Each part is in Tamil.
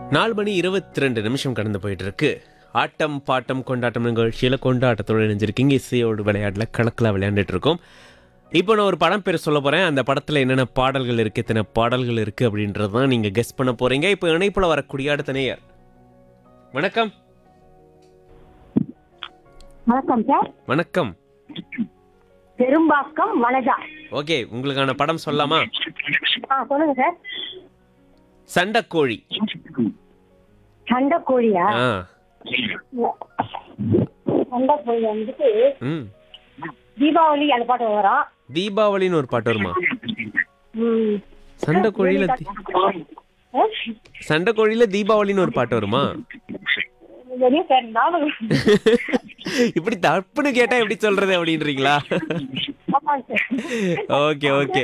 நாலு மணி இருபத்தி ரெண்டு நிமிஷம் கடந்து போயிட்டு இருக்கு ஆட்டம் பாட்டம் கொண்டாட்டம் நிகழ்ச்சியில் கொண்டாட்டத்தோடு இணைஞ்சிருக்கீங்க இசையோடு விளையாடல கணக்கில் விளையாண்டுட்டு இருக்கோம் இப்போ நான் ஒரு படம் பேர் சொல்ல போகிறேன் அந்த படத்தில் என்னென்ன பாடல்கள் இருக்குது எத்தனை பாடல்கள் இருக்குது அப்படின்றது தான் நீங்கள் கெஸ் பண்ண போகிறீங்க இப்போ இணைப்பில் வரக்கூடிய அடுத்த நேயர் வணக்கம் வணக்கம் சார் வணக்கம் பெரும்பாக்கம் வனஜா ஓகே உங்களுக்கான படம் சொல்லலாமா ஆ சொல்லுங்க சார் சண்டைக்கோழி சண்டை கோழியா ஆ சண்டை கோழி வந்துட்டு ம் தீபாவளி அந்த பாட்டு வரும் தீபாவளின்னு ஒரு பாட்டு வருமா ம். சண்டைக்கோழியில் தி ஆ? சண்டைக்கோழியில் தீபாவளின்னு ஒரு பாட்டு வருமா தெரியும் சார் ஞாபகம் இப்படி தப்புன்னு கேட்டா எப்படி சொல்றது அப்படின்றீங்களா ஆமாங்க சார் ஓகே ஓகே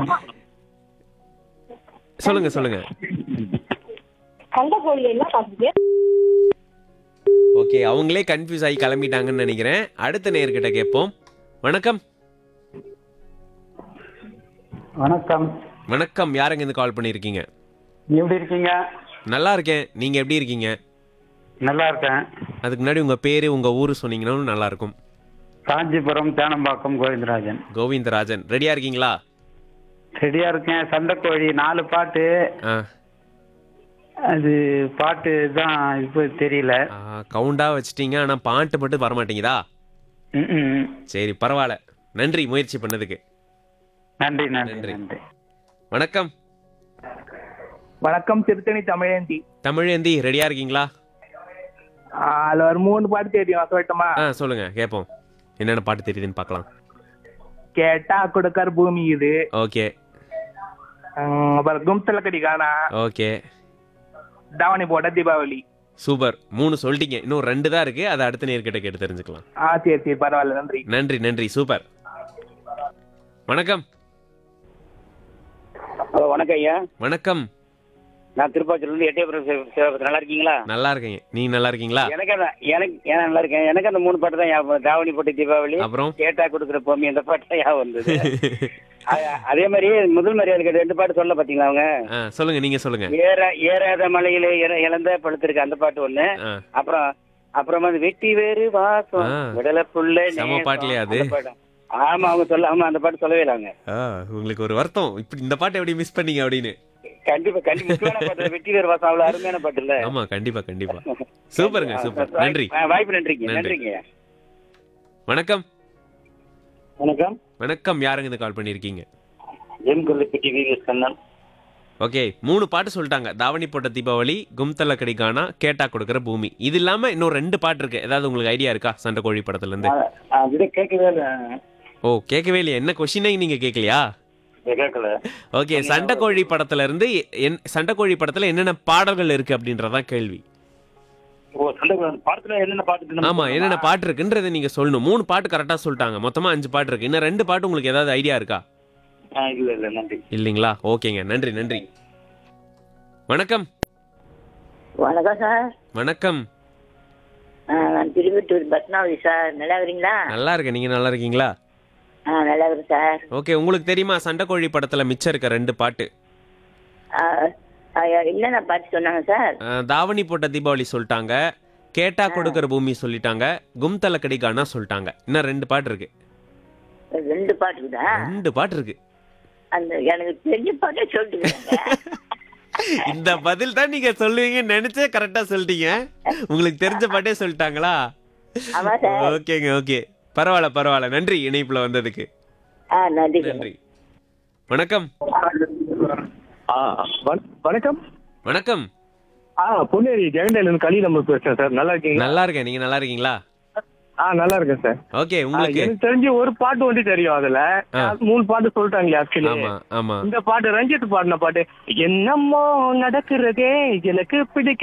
சொல்லுங்க சொல்லுங்க சண்டை கோழி என்ன பாட்டு ஓகே அவங்களே கன்ஃபியூஸ் ஆகி கிளம்பிட்டாங்கன்னு நினைக்கிறேன் அடுத்த நேர்கிட்ட கேட்போம் வணக்கம் வணக்கம் வணக்கம் யாருங்க இருந்து கால் பண்ணியிருக்கீங்க நீ எப்படி இருக்கீங்க நல்லா இருக்கேன் நீங்க எப்படி இருக்கீங்க நல்லா இருக்கேன் அதுக்கு முன்னாடி உங்க பேரு உங்க ஊரு சொன்னீங்கன்னா நல்லா இருக்கும் காஞ்சிபுரம் தேனம்பாக்கம் கோவிந்தராஜன் கோவிந்தராஜன் ரெடியா இருக்கீங்களா ரெடியா இருக்கேன் சண்டைக்கோழி நாலு பாட்டு ஆ அது பாட்டு தான் இப்போ தெரியல கவுண்டா வச்சிட்டீங்க ஆனா பாட்டு மட்டும் வர மாட்டேங்குதா ம், ம். சரி பரவாயில்ல நன்றி முயற்சி பண்ணதுக்கு நன்றி நன்றி நன்றி. நன்றி வணக்கம் வணக்கம் திருத்தணி தமிழேந்தி தமிழேந்தி ரெடியா இருக்கீங்களா அதுல ஒரு மூணு பாட்டு தெரியும் சொல்லட்டுமா ஆ சொல்லுங்க கேட்போம் என்னென்ன பாட்டு தெரியுதுன்னு பார்க்கலாம் கேட்டா கொடுக்கற பூமி இது ஓகே உம், அப்புறம் கும்தல கடி கானா ஓகே தாவணி போட்ட தீபாவளி சூப்பர் மூணு சொல்லிட்டீங்க இன்னும் ரெண்டு தான் இருக்கு அதை அடுத்த நேர்கிட்ட கேட்டு தெரிஞ்சுக்கலாம் ஆ சரி சரி பரவாயில்ல நன்றி நன்றி நன்றி சூப்பர் வணக்கம் ஹலோ வணக்கம் ஐயா வணக்கம் நான் திருப்பாச்சூர்லேருந்து எட்டயபுரம் சே- சேவகத்தில் நல்லா இருக்கீங்களா நல்லா இருக்கீங்க நீங்க நல்லா இருக்கீங்களா எனக்கு அந்த எனக்கு ஏன் நல்லா இருக்கேன் எனக்கு அந்த மூணு பாட்டு தான் ஞாபகம் தாவணி போட்டு தீபாவளி அப்புறம் கேட்டா கொடுக்குற பொம்மி அந்த பாட்டு தான் ஞாபகம் வந்தது அ- அதே மாதிரி முதல் மரியாதை ரெண்டு பாட்டு சொல்ல பாத்தீங்களா அவங்க ஆ, சொல்லுங்க நீங்க சொல்லுங்க ஏற ஏறாத மலையில இற- இழந்த பழுத்திருக்கு அந்த பாட்டு ஒண்ணு ஆ, அப்புறம் அப்புறம் வந்து வெட்டி வேறு வாசம் ஆ. விடல புள்ள செம நேசம், பாட்டுலயா அது? அந்த பாட்டு. ஆமா அவங்க சொல்ல ஆமா அந்த பாட்டு சொல்லவே இல்ல அவங்க ஆ, உங்களுக்கு ஒரு வருத்தம் இப்படி இந்த பாட்டை எப்படி மிஸ் பண்ணீங்க அப்படின்னு கண்டிப்பா கண்டிப்பா முக்கியமான பாட்டு வெட்டி வேறு வாசம் அவ்வளவு அருமையான பாட்டு இல்ல ஆமா கண்டிப்பா கண்டிப்பா சூப்பருங்க சூப்பர் நன்றி ஆ, வாய்ப்பு நன்றிங்க நன்றி. நன்றிங்க வணக்கம் வணக்கம் வணக்கம் யாருங்க இந்த கால் பண்ணியிருக்கீங்க M Kollipatti VVS Kannan okay மூணு பாட்டு சொல்லிட்டாங்க தாவணி போட்ட தீபாவளி கும்தல கடி கானா கேட்டா கொடுக்குற பூமி இது இல்லாம இன்னும் ரெண்டு பாட்டு இருக்கு ஏதாவது உங்களுக்கு ஐடியா இருக்கா சண்டை கோழி படத்துல இருந்து இதை கேட்கவே இல்லை ஓ கேட்கவே இல்லையா என்ன கொஸ்டினே நீங்க கேட்கலையா கேட்கல ஓகே சண்டை கோழி படத்துல இருந்து என் சண்டை கோழி படத்துல என்னென்ன பாடல்கள் இருக்கு அப்படின்றதான் கேள்வி ஓ சண்டை பாடத்துல என்னென்ன பாட்டு ஆமா என்னென்ன பாட்டு இருக்குன்றதை நீங்க சொல்லணும் மூணு பாட்டு கரெக்டா சொல்லிட்டாங்க மொத்தமா அஞ்சு பாட்டு இருக்கு இன்னும் ரெண்டு பாட்டு உங்களுக்கு ஏதாவது ஐடியா இருக்கா இல்ல இல்ல நன்றி இல்லைங்களா ஓகேங்க நன்றி நன்றி வணக்கம் வணக்கம் சார் வணக்கம் ஆ, நான் திருவட்டூர் பத்மாவதி சார் நல்லா இருக்கிறீங்களா நல்லா இருக்கேன் நீங்க நல்லா இருக்கீங்களா ஆ நல்லா இருக்கிறேன் சார் ஓகே உங்களுக்கு தெரியுமா சண்டை கோழி படத்துல மிச்சம் இருக்க ரெண்டு பாட்டு ஆ, ஆ, என்னென்ன பாட்டு சொன்னாங்க சார் அஹ், தாவணி போட்ட தீபாவளி சொல்லிட்டாங்க கேட்டா கொடுக்கற பூமி சொல்லிட்டாங்க கும்தல கடிகானா சொல்லிட்டாங்க இன்னும் ரெண்டு பாட்டு இருக்கு ரெண்டு பாட்டு இருக்குதா ரெண்டு பாட்டு இருக்கு அந்த எனக்கு தெரிஞ்ச பாட்டே சொல்லிட்டு இந்த பதில் தான் நீங்க சொல்லுவீங்கன்னு நினைச்சே கரெக்டா சொல்லிட்டீங்க உங்களுக்கு தெரிஞ்ச பாட்டே சொல்லிட்டாங்களா ஆமா சார் ஓகேங்க ஓகே பரவாயில்ல பரவாயில்ல நன்றி இணைப்புல வந்ததுக்கு ஆ நன்றி சார் நன்றி வணக்கம் ஆ, வண- வணக்கம் வணக்கம் ஆ பொன்னேரி ஜெகண்டையில இருந்து கலி நம்பர் பேசுறேன் சார் நல்லா இருக்கீங்களா நல்லா இருக்கேன் நீங்க நல்லா இருக்கீங்களா ஆ நல்லா இருக்கேன் சார் ஓகே ஆ, உங்களுக்கு எனக்கு தெரிஞ்சு ஒரு பாட்டு வந்து தெரியும் அதுல ஆ. மூணு பாட்டு சொல்லிட்டாங்களே ஆக்சுவலி ஆமா ஆமா இந்த பாட்டு ரஞ்சித் பாடின பாட்டு என்னமோ நடக்கிறதே எனக்கு பிடிக்க